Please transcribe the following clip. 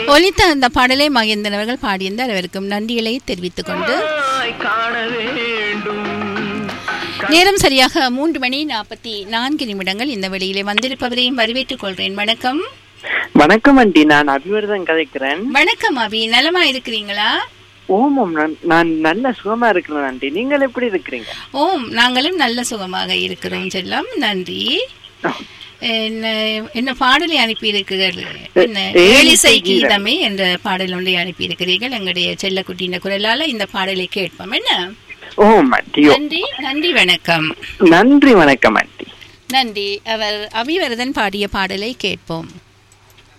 ஒலித்த அந்த பாடலை மகேந்திரன் அவர்கள் பாடியிருந்தார் அவருக்கும் நன்றிகளை தெரிவித்துக் கொண்டு காண வேண்டும் நேரம் சரியாக மூன்று மணி நாற்பத்தி நான்கு நிமிடங்கள் இந்த வெளியிலே வந்திருப்பவரையும் வரவேற்றுக் கொள்கிறேன் வணக்கம் வணக்கம் ஆண்டி நான் அபிவர்தன் கதைக்கிறேன் வணக்கம் அபி நலமா இருக்கிறீங்களா ஓமம் நான் நான் நல்ல சுகமா இருக்கிறேன் ஆண்டி நீங்கள் எப்படி இருக்கிறீங்க ஓம் நாங்களும் நல்ல சுகமாக இருக்கிறோம் செல்லம் நன்றி என்ன என்ன பாடலை அனுப்பி இருக்கிறீர்கள் என்ன ஏழிசை கீதமே என்ற பாடல் ஒன்றை அனுப்பி இருக்கிறீர்கள் எங்களுடைய செல்லக்குட்டியின் குரலால இந்த பாடலை கேட்போம் என்ன ஓம் ஆண்டி ஓ. நன்றி நன்றி வணக்கம் நன்றி வணக்கம் ஆண்டி நன்றி அவர் அபிவரதன் பாடிய பாடலை கேட்போம்